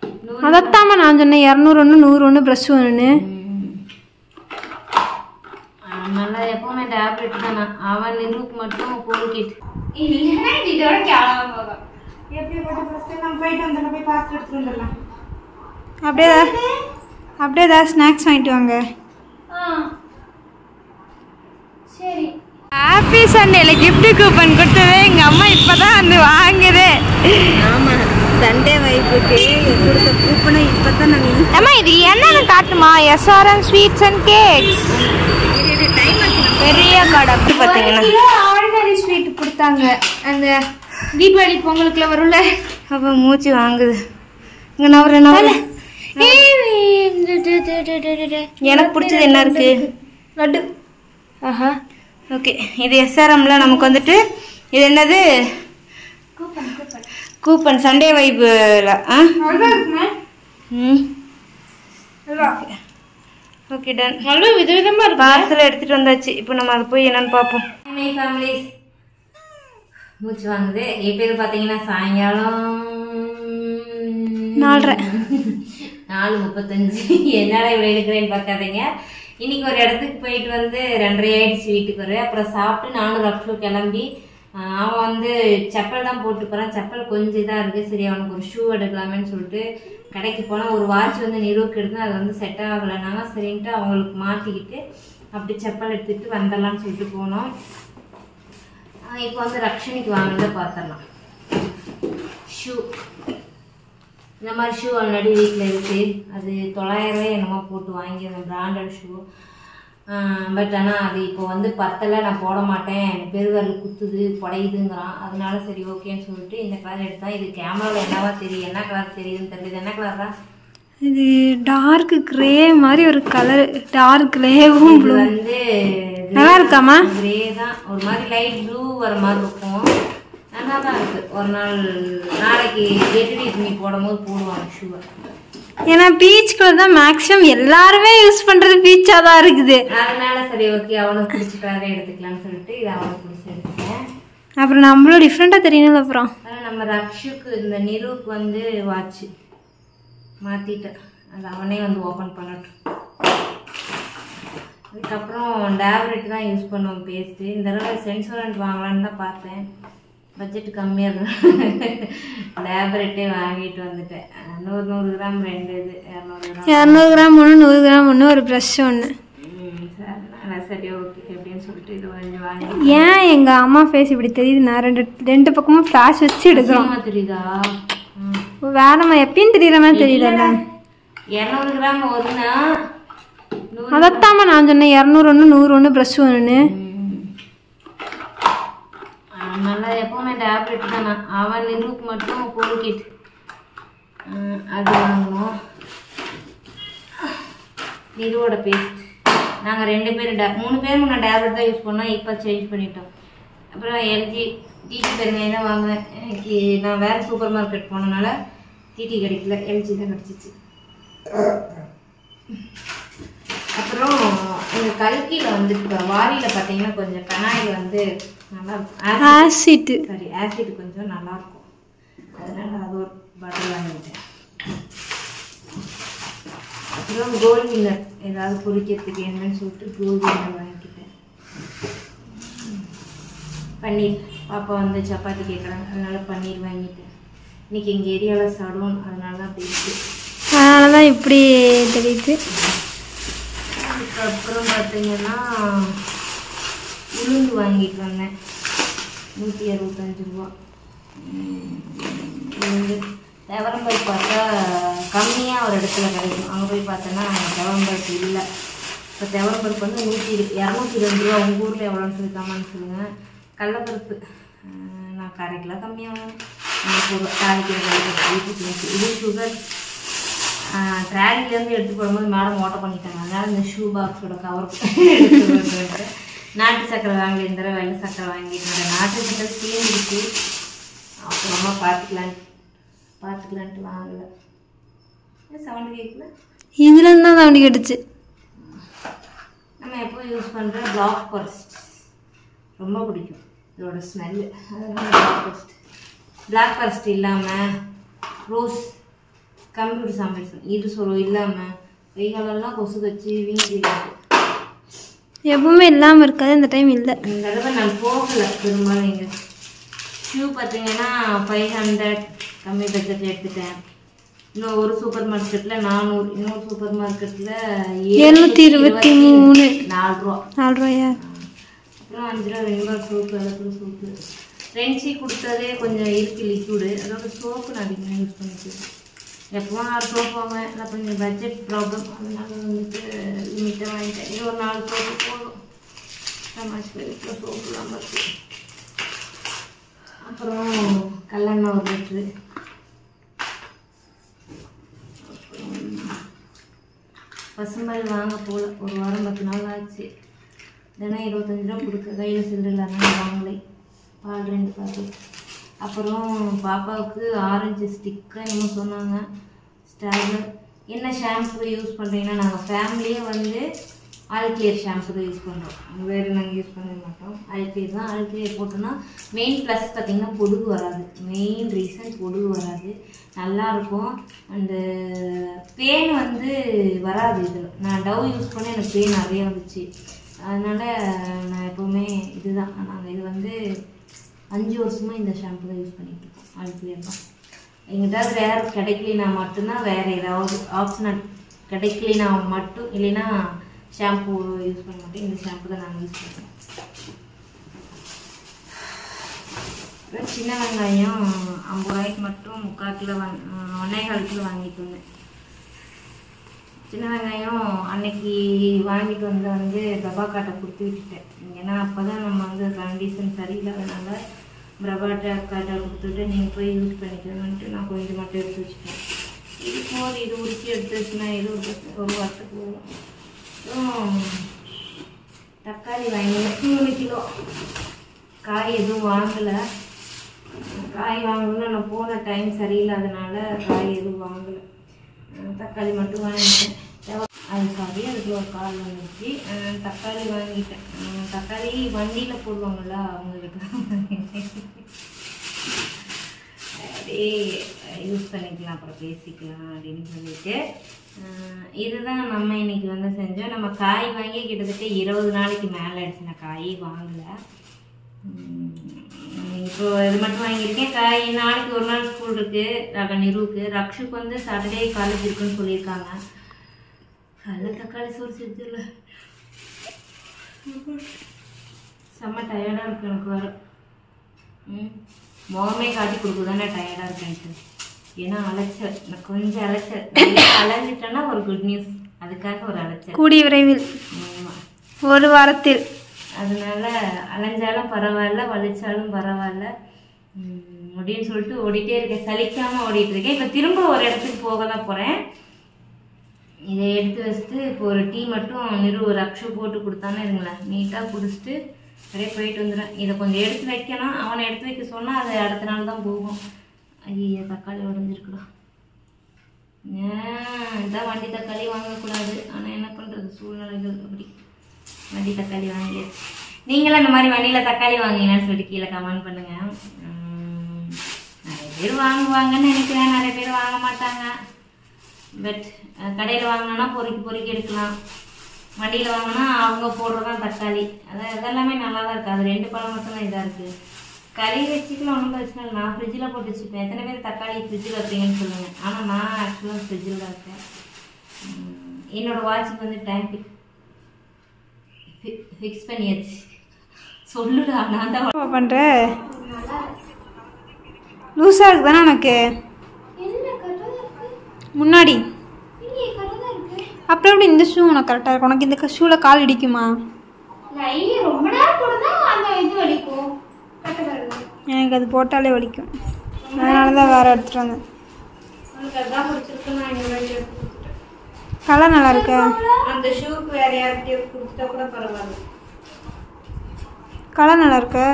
நூறு அதைத்தாம்மா நான் சொன்னேன் இரநூறு ஒன்று நூறு ஒன்று ப்ரெஷ் ஒன்று நல்லா எப்பவுமே டேப்லெட் தானே அவன் நிறுவுக்கு மட்டும் கோல்கேட் இல்லைன்னா இதோட கேவலமா போகும் எப்படிப்பட்ட ஃபர்ஸ்ட் நம்ம போயிட்டு வந்துடலாம் போய் பார்த்து எடுத்துட்டு வந்துடலாம் அப்படியே அப்படியே ஏதாவது ஸ்நாக்ஸ் வாங்கிட்டு வாங்க சரி ஹாப்பி சண்டேல gift கூப்பன் கொடுத்தது எங்கள் அம்மா இப்போ தான் வந்து வாங்குது ஆமா சண்டே வைப்புக்கு கொடுத்த கூப்பனை இப்போ தான் நாங்கள் அம்மா இது என்னன்னு காட்டுமா எஸ்ஆர்எம் ஸ்வீட்ஸ் அண்ட் கேக்ஸ் பெரிய கடை அப்படி பார்த்தீங்கன்னா கிலோ ஆர்டினரி ஸ்வீட் கொடுத்தாங்க அந்த தீபாவளி பொங்கலுக்குள்ள வரும்ல அப்போ மூச்சு வாங்குது இங்கே நவர நவர எனக்கு பிடிச்சது என்ன இருக்கு லட்டு ஆஹா ஓகே இது எஸ்ஆர்எம்ல நமக்கு வந்துட்டு இது என்னது கூப்பன் சண்டே வைப்பில் ஆ நல்லா இருக்குங்க ம் ஓகே டன் நல்லா விதவிதமா இருக்கு பார்சல் எடுத்துட்டு வந்தாச்சு இப்போ நம்ம அதை போய் என்னன்னு பார்ப்போம் ஃபேமிலிஸ் மூச்சு வாங்குது என் பேர் பார்த்தீங்கன்னா சாயங்காலம் நாலரை. நாலு முப்பத்தஞ்சு என்னடா இவ்வளோ எடுக்கிறேன்னு பார்க்காதீங்க இன்னைக்கு ஒரு இடத்துக்கு போயிட்டு வந்து ரெண்டரை ஆயிடுச்சு வீட்டுக்கு வர அப்புறம் சாப்பிட்டு நானும் ரப்ஷோ கிளம்பி ஆஹ் அவன் வந்து செப்பல் தான் போட்டு போகிறான் செப்பல் கொஞ்சம் இதாக இருக்குது சரி அவனுக்கு ஒரு ஷூ எடுக்கலாமேன்னு சொல்லிட்டு கடைக்கு போனால் ஒரு வாட்ச் வந்து நிறுவுக்கு எடுத்து அது வந்து செட் ஆகலைனாங்க சரின்ட்டு அவங்களுக்கு மாற்றிக்கிட்டு அப்படி செப்பல் எடுத்துகிட்டு வந்துடலாம்னு சொல்லிட்டு போனோம் இப்போ வந்து ரக்ஷனிக்கு வாங்கினதை பார்த்துடலாம் ஷூ இந்த மாதிரி ஷூ ஆல்ரெடி வீட்டில் இருக்குது அது தொள்ளாயிரம் ரூபாய் என்னமோ போட்டு வாங்கியிருந்தேன் பிராண்டட் ஷூ பட் ஆனால் அது இப்போ வந்து பத்தலை நான் போட மாட்டேன் பெருவரல் குத்துது புடையுதுங்கிறான் அதனால சரி ஓகேன்னு சொல்லிட்டு இந்த கலர் எடுத்தேன் இது கேமராவில் என்னவா தெரியும் என்ன கலர் தெரியுதுன்னு தெரியல இது என்ன கலர் தான் இது டார்க் கிரே மாதிரி ஒரு கலர் டார்க் கிரேவும் இது வந்து நல்லா இருக்காமா கிரே தான் ஒரு மாதிரி லைட் ப்ளூ வர மாதிரி இருக்கும் நல்லா தான் இருக்கு ஒரு நாள் நாளைக்கு கெட்டடி துணி போடும்போது போடுவாங்க ஷூவை ஏன்னா பீச் கலர் தான் மேக்ஸிமம் எல்லாருமே யூஸ் பண்றது பீச்சா தான் இருக்குது அதனால சரி ஓகே அவனுக்கு பிடிச்ச கலரே எடுத்துக்கலாம்னு சொல்லிட்டு இது அவனுக்கு பிடிச்சி எடுத்துட்டேன் அப்புறம் நம்மளும் டிஃப்ரெண்டா தெரியணும் அப்புறம் ஆனால் நம்ம ரக்ஷுக்கு இந்த நிருவுக்கு வந்து வாட்ச் மாற்றிட்டேன் அது அவனே வந்து ஓப்பன் பண்ணட்டும் அதுக்கப்புறம் டேப்லெட் தான் யூஸ் பண்ணுவோம் பேஸ்ட்டு இந்த தடவை சென்சோரண்ட் வாங்கலான்னு தான் பார்த்தேன் பட்ஜெட் கம்மியாக இருக்கும் டேப்லெட்டே வாங்கிட்டு வந்துட்டேன் நூறு நூறு கிராம் ரெண்டு இது இரநூறு கிராம் இரநூறு கிராம் ஒன்று நூறு கிராம் ஒன்று ஒரு ப்ரஷ் ஒன்று ம், சரி அதனால சரி ஓகே அப்படின்னு சொல்லிட்டு இது கொஞ்சம் வாங்கி ஏன் எங்க அம்மா ஃபேஸ் இப்படி தெரியுது நான் ரெண்டு ரெண்டு பக்கமும் ஃப்ளாஷ் வச்சு எடுக்கிறோம் அசிங்கமா தெரியுதா ம். வேறம்மா எப்பயும் தெரியற மாதிரி தெரியுதுல்ல இரநூறு கிராம் ஒருனா நூறு அதைத்தாம்மா நான் சொன்னேன் இரநூறு ஒன்று நூறு ஒன்று ப்ரெஷ் ஒன்று ஆ, நல்லா எப்பவுமே டேப்லெட் தானே அவன் நிறுவுக்கு மட்டும் கோல்கேட் அது வாங்கணும் நிறுவோட பேஸ்ட் நாங்கள் ரெண்டு பேரும் டே மூணு பேர் முன்னே டேப்லெட் தான் யூஸ் பண்ணோம் இப்போ சேஞ்ச் பண்ணிட்டோம் அப்புறம் எல்ஜி டிடி பெருங்காயம் தான் வாங்கினேன் எனக்கு நான் வேறு சூப்பர் மார்க்கெட் போனனால டிடி கிடைக்கல எல்ஜி தான் கிடச்சிச்சு அப்புறம் இந்த கல்கியில் வந்து இப்போ வாரியில் பார்த்தீங்கன்னா கொஞ்சம் கனாயில் வந்து நல்லா acid- ஆசிட்டு சாரி ஆசிட் கொஞ்சம் நல்லா இருக்கும் அதனால அது ஒரு பாட்டில் வாங்கிட்டேன் அப்புறம் கோல்ட் வின்னர் ஏதாவது பொரிக்கிறதுக்கு என்னன்னு சொல்லிட்டு கோல்ட் வின்னர் வாங்கிக்கிட்டேன் பன்னீர் பாப்பா வந்து சப்பாத்தி கேட்குறாங்க அதனால பன்னீர் வாங்கிட்டேன் இன்னைக்கு எங்கள் ஏரியாவில் சடோன் அதனால தான் அப்படி இருக்கு அதனால தான் இப்படி தெரியுது அதுக்கப்புறம் பார்த்தீங்கன்னா உளுந்து வாங்கிட்டு வந்தேன் நூற்றி அறுபத்தஞ்சு ரூபா உம், உளுந்து துவரம்பருப்பு பார்த்தா கம்மியாக ஒரு இடத்துல கிடைக்கும் அங்கே போய் பார்த்தோன்னா துவரம்பருப்பு இல்லை இப்போ துவரம்பருப்பு வந்து நூற்றி இரநூத்தி ரெண்டு ரூபா உங்கள் ஊரில் எவ்வளோன்னு சொல்லிக்காமான்னு சொல்லுங்கள் கடலப்பருப்பு அஹ், நான் கரை கிலோ கம்மியாகும் ஒரு தாளிக்கிற கடலப்பருப்பு வீட்டுக்கு வச்சு. இது சுகர் ட்ராலிலேருந்து எடுத்து போடும்போது மேடம் ஓட்ட பண்ணிட்டாங்க அதனால இந்த ஷூ பாக்ஸோட கவர் எடுத்து போட்டு நாட்டு சக்கரை வாங்கி இந்த தடவை வெள்ளை சக்கரை வாங்கிட்டு நாட்டு சக்கரை தீர்ந்துச்சு அப்புறமா பார்த்துக்கலான்ட்டு பார்த்துக்கலான்ட்டு வாங்கலை சவுண்டு கேட்கல இதுல இருந்து தான் வண்டி கட்டுச்சு நம்ம எப்போ யூஸ் பண்ணுற பிளாக் ஃபாரஸ்ட் ரொம்ப பிடிக்கும் இதோட ஸ்மெல்லு அதனால பிளாக் ஃபாரஸ்ட் பிளாக் ஃபாரஸ்ட் இல்லாமல் ரோஸ் கம்ப்யூட்டர் சமைச்சோம் இது சொல்லும் இல்லாமல் கை காலெல்லாம் கொசு வச்சு வீங்கி எப்பவுமே இல்லாமல் இருக்காது இந்த டைம் இல்லை இந்த தடவை நான் போகல பெரும்பாலும் இங்கே ஷூ பார்த்தீங்கன்னா ஃபைவ் ஹண்ட்ரட் கம்மி பட்ஜெட்டில் எடுத்துட்டேன் இன்னும் ஒரு சூப்பர் மார்க்கெட்டில் நானூறு இன்னொரு சூப்பர் மார்க்கெட்டில் எழுநூத்தி இருபத்தி மூணு. நாலு ரூபா நாலு ரூபாயா அப்புறம் அஞ்சு ரூபா வெண்பா சோப்பு அதுக்கு சோப்பு ரெஞ்சி கொடுத்ததே கொஞ்சம் இருக்கு லிக்விடு அதோட சோப்பு நான் அதிகமாக யூஸ் பண்ணிக்கிறேன் எப்பவும் ஆறு சோப்பு வாங்குவேன் இல்லை கொஞ்சம் பட்ஜெட் ப்ராப்ளம் அதனால வந்துட்டு லிமிட்டாக வாங்கிட்டேன் இது ஒரு நாலு சோப்பு போதும் சமாஜ் பெருக்கில் சோப்பு இல்லாமல் இருக்கு அப்புறம் கல்லெண்ணெய் ஒரு லிட்ரு பசும்பால் வாங்க போகல ஒரு வாரம் பத்து நாள் ஆச்சு தினம் இருபத்தஞ்சு ரூபா கொடுக்க கையில் சில்லறை இல்லாமல் வாங்கலை பால் ரெண்டு பாக்கெட் அப்புறம் பாப்பாவுக்கு ஆரஞ்சு ஸ்டிக்கர் என்னமோ சொன்னாங்க ஸ்டாப்லர் என்ன ஷாம்பு யூஸ் பண்ணுறீங்கன்னா நாங்கள் ஃபேமிலியே வந்து ஆல் கிளியர் ஷாம்பு தான் யூஸ் பண்ணுறோம் வேறு நாங்கள் யூஸ் பண்ண மாட்டோம் ஆல் கிளியர் தான் ஆல் கிளியர் போட்டோம்னா மெயின் ப்ளஸ் பார்த்திங்கன்னா பொடுகு வராது மெயின் ரீசன் பொடுகு வராது நல்லா இருக்கும் அண்டு பேன் வந்து வராது இதில் நான் டவ் யூஸ் பண்ணி எனக்கு பேன் நிறைய வந்துச்சு அதனால் நான் எப்போவுமே இதுதான் நாங்கள் இது வந்து அஞ்சு வருஷமாக இந்த ஷாம்பு தான் யூஸ் பண்ணிட்டு இருக்கோம் ஆல் கிளியர் தான் எங்கிட்ட வேறு கிடைக்கலனா மட்டும்தான் வேறு ஏதாவது ஆப்ஷனல் கிடைக்கலனா மட்டும் இல்லைன்னா ஷாம்பு யூஸ் பண்ண மாட்டோம் இந்த ஷாம்பு தான் நாங்கள் யூஸ் பண்ணுவோம் அப்புறம் சின்ன வெங்காயம் ஐம்பது ரூபாய்க்கு மட்டும் முக்கால் கிலோ வாங்கி ஒன்றே கால் கிலோ வாங்கிட்டு வந்தேன் சின்ன வெங்காயம் அன்னைக்கு வாங்கிட்டு வந்து வந்து பிரபாக்காட்டை கொடுத்து விட்டுட்டேன் ஏன்னா அப்போ தான் நம்ம வந்து கண்டிஷன் சரியில்லாதனால பிரபாட்ட காட்டை கொடுத்துட்டு நீங்கள் போய் யூஸ் பண்ணிக்கணும்ட்டு நான் கொஞ்சம் மட்டும் எடுத்து வச்சுட்டேன் இது போதும் இது உரிச்சு எடுத்து வச்சுனா இது ஒரு ஒரு வாரத்துக்கு போதும் அப்புறம் தக்காளி வாங்கினேன் மூணு கிலோ காய் எதுவும் வாங்கலை காய் வாங்கணும்னு நான் போன டைம் சரியில்லாதனால காய் எதுவும் வாங்கலை அஹ் தக்காளி மட்டும் வாங்கிட்டேன் தேவை- அது சாரி அதுக்குள்ள ஒரு கால் வந்துச்சு அஹ் தக்காளி வாங்கிட்டேன் அஹ் தக்காளி வண்டியில் போடுவாங்கள்ல அவங்கக்கிட்ட தான் வாங்கிட்டேன். அப்படியே யூஸ் பண்ணிக்கலாம் அப்புறம் பேசிக்கலாம் அப்படின்னு சொல்லிட்டு அஹ் இதுதான் நம்ம இன்னைக்கு வந்து செஞ்சோம் நம்ம காய் வாங்கி கிட்டத்தட்ட இருபது நாளைக்கு மேலே ஆயிடுச்சு நான் காய் வாங்கலை உம் இப்போ இது மட்டும் வாங்கியிருக்கேன் காய் நாளைக்கு ஒரு நாள் ஸ்கூல் இருக்கு ரக நிருவுக்கு ரக்ஷுக்கு வந்து சாட்டர்டே காலேஜ் இருக்குன்னு சொல்லியிருக்காங்க காலைல தக்காளி சோறு செஞ்சிடல செம்ம டயர்டாக இருக்கு எனக்கு வர ம் முகமே காட்டி கொடுக்குதானே டயர்டாக இருக்கேன்ட்டு ஏன்னா அலைச்சல் நான் கொஞ்சம் அலைச்சல் நல்லா அலைஞ்சிட்டேன்னா ஒரு குட் நியூஸ் அதுக்காக ஒரு அலைச்சல் கூடிய விரைவில் ஆமாம் ஒரு வாரத்தில் அதனால அலைஞ்சாலும் பரவாயில்ல வலிச்சாலும் பரவாயில்ல உம், அப்படின்னு சொல்லிட்டு ஓடிட்டே இருக்கேன் சலிக்காம ஓடிட்டு இருக்கேன் இப்போ திரும்ப ஒரு இடத்துக்கு போக தான் போகிறேன் இதை எடுத்து வச்சுட்டு இப்போ ஒரு டீ மட்டும் நிறு ஒரு அக்ஷு போட்டு கொடுத்தானே இருங்களேன் நீட்டாக குடிச்சிட்டு அப்படியே போயிட்டு வந்துடுறேன் இதை கொஞ்சம் எடுத்து வைக்கணும் அவனை எடுத்து வைக்க சொன்னால் அது அடுத்த நாள் தான் போகும் ஐயோ தக்காளி உடஞ்சிருக்குடா ஏன் இதான் வண்டி தக்காளி வாங்கக்கூடாது ஆனால் என்ன பண்ணுறது சூழ்நிலைகள் அப்படி வண்டி தக்காளி வாங்கியாச்சு நீங்களும் இந்த மாதிரி வண்டியில் தக்காளி வாங்கிங்கன்னு சொல்லிட்டு கீழே கமெண்ட் பண்ணுங்க உம், நிறைய பேர் வாங்குவாங்கன்னு நினைக்கிறேன் நிறைய பேர் வாங்க மாட்டாங்க பட் கடையில் வாங்கினோன்னா பொறுக்கி பொறுக்கி எடுக்கலாம் வண்டியில் வாங்கினா அவங்க போடுறதான் தக்காளி அதான் இதெல்லாமே நல்லா தான் இருக்குது அது ரெண்டு பழம் மட்டும் தான் இதாக இருக்குது கறி வச்சுக்கலாம் ஒன்றும் பிரச்சனை இல்லை நான் ஃப்ரிட்ஜில் போட்டு வச்சுப்பேன் எத்தனை பேர் தக்காளி ஃப்ரிட்ஜில் வைப்பீங்கன்னு சொல்லுங்கள் ஆனால் நான் ஆக்சுவலாக ஃப்ரிட்ஜில் தான் இருக்கேன் உம், என்னோட வாட்சுக்கு வந்து டைம் ஃபிக்ஸ் பண்ணியாச்சு சொல்லுடா நான் தான் என்ன பண்ணுற லூஸாக இருக்கு தானே உனக்கு முன்னாடி அப்புறம் எப்படி இந்த ஷூ உனக்கு கரெக்டாக இருக்கும் உனக்கு இந்த ஷூவில் கால் இடிக்குமா ஐயோ ரொம்ப நேரம் போடுதா அந்த இது வலிக்கும் கரெக்டாக இருக்கு எனக்கு அது போட்டாலே வலிக்கும் அதனால தான் வேறு எடுத்துகிட்டு வந்தேன் உனக்கு அதான் பிடிச்சிருக்கு நான் இந்த மாதிரி எடுத்து கொடுத்துட்டேன். கலர் நல்லா இருக்கா அந்த ஷூக்கு வேற யார்கிட்டயும் கொடுத்துட்டா கூட பரவாயில்ல கலர் நல்லா இருக்கா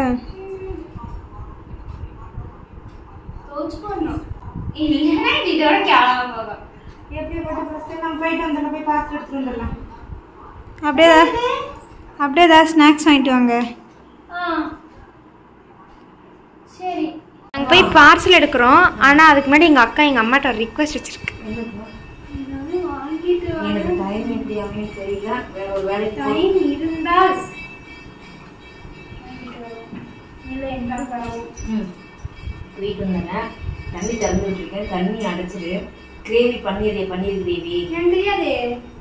தோச்சு போடணும் இல்லைன்னா இது இதோட கேவலமா போகும் எப்படி போட்டு ஃபஸ்ட்டு நம்ம போயிட்டு வந்துடலாம் போய் பார்த்து எடுத்துட்டு வந்துடலாம் அப்படியே ஏதாவது அப்படியே ஏதாவது ஸ்நாக்ஸ் வாங்கிட்டு வாங்க ஆ சரி நாங்கள் போய் பார்சல் எடுக்கிறோம் ஆனால் அதுக்கு முன்னாடி எங்கள் அக்கா எங்கள் அம்மாட்ட ஒரு ரிக்வஸ்ட் வச்சிருக்கு ஏதாவது வாங்கிட்டு வா. எனக்கு டைம் எப்படி அப்படின்னு தெரியல வேற ஒரு வேலைக்கு போ- டைம் இருந்தால் வாங்கிட்டு வா. இல்லை என்றால் பரவாயில்லை. ம். போயிட்டு வந்தேன் தண்ணி திறந்து விட்டுருக்கேன் தண்ணி அடைச்சிரு கிரேவி பன்னீர் பன்னீர் கிரேவி எனக்கு தெரியாது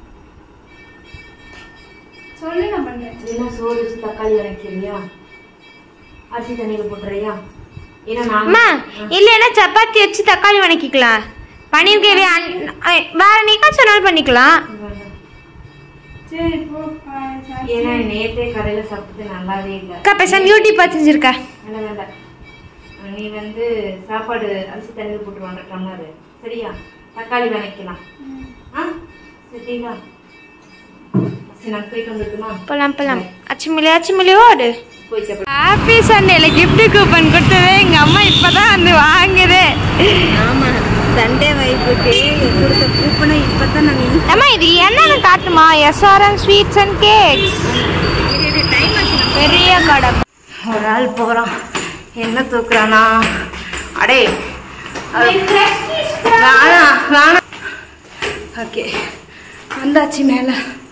சொல்லு நான் பண்றேன் இல்லைன்னா சோறு வச்சு தக்காளி வதக்கிறியா அரிசி தண்ணியில் போட்டுறியா ஏன்னா அம்மா நான் இல்லைன்னா சப்பாத்தி வச்சு தக்காளி வணக்கிக்கலாம் பன்னீர் கிரேவி வேற நீக்கா சொன்னாலும் பண்ணிக்கலாம் சரி போ ஆ, சரி. ஏன்னா நேத்தே கடையில சாப்பிட்டு நல்லாவே இல்லை அக்கா பேசாம யூடியூப் பார்த்து செஞ்சிருக்கா வேண்டாம் வேண்டாம் நீ வந்து சாப்பாடு அரிசி தண்ணியில் போட்டு வாங்க டம்ளர் சரியா தக்காளி வதக்கலாம் ஆ சரிங்களா சரி நான் போயிட்டு வந்துட்டுமா போலாம் போலாம் அச்சுமிலி அச்சுமிலி ஓடு போய் சாப்பிடு ஹாப்பி சண்டேல gift கூப்பன் கொடுத்தது எங்க அம்மா இப்பதான் வந்து வாங்குது ஆமா சண்டே வைப்புக்கு கொடுத்த கூப்பனை இப்பதான் நாங்கள் அம்மா இது என்னன்னு காட்டுமா எஸ்ஆர்எம் ஸ்வீட்ஸ் அண்ட் கேக்ஸ் பெரிய கடை ஒரு ஆள் போகிறான் என்ன தூக்குறானா அடே வேணாம் வேணாம் ஓகே வந்தாச்சு மேலே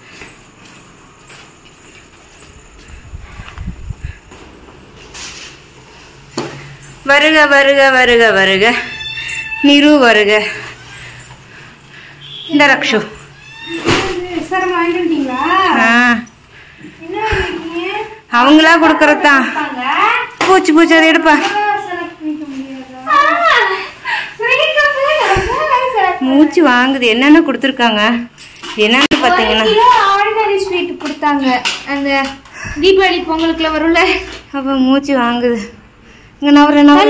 வருக வருக வருக வருக நிரு வருக இந்த ரக்ஷு சார் வாங்கிட்டு வந்துட்டீங்களா ஆ என்ன வாங்கிருக்கீங்க அவங்களா கொடுக்கறது தான் வாங்க. பூச்சி பூச்சி அதை எடுப்பா select பண்ணிக்க முடியாதா? select பண்ணு, select மூச்சு வாங்குது என்னென்ன கொடுத்துருக்காங்க என்னன்னு பார்த்தீங்கன்னா கிலோ ஆர்டினரி ஸ்வீட் கொடுத்தாங்க அந்த தீபாவளி பொங்கலுக்குள்ள வரும்ல அப்போ மூச்சு வாங்குது இங்கே நவர நவர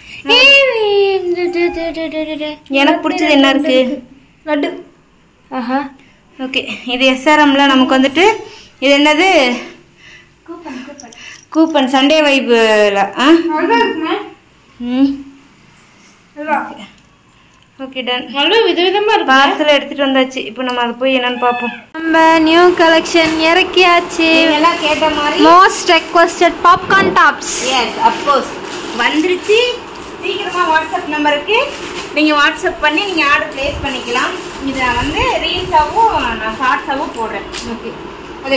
எனக்கு பிடிச்சது என்ன இருக்கு லட்டு ஆஹா ஓகே இது எஸ்ஆர்எம்ல நமக்கு வந்துட்டு இது என்னது கூப்பன் கூப்பன் கூப்பன் சண்டே வைப்பில் ஆ நல்லா இருக்குங்க ம் நல்லா ஓகே டன் நல்லா விதவிதமா இருக்கு பார்சல் எடுத்துட்டு வந்தாச்சு இப்போ நம்ம அதை போய் என்னன்னு பார்ப்போம் நம்ம நியூ கலெக்ஷன் இறக்கியாச்சு எல்லாம் கேட்ட மாதிரி most requested popcorn tops yes of course வந்துருச்சு சீக்கிரமாக வாட்ஸ்அப் நம்பருக்கு நீங்கள் வாட்ஸ்அப் பண்ணி நீங்கள் ஆர்டர் ப்ளேஸ் பண்ணிக்கலாம் இதை வந்து ரீல்ஸாகவும் நான் ஷார்ட்ஸாகவும் போடுறேன் ஓகே அது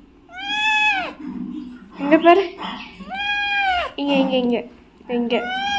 இங்க பாரு இங்க இங்க இங்க இங்க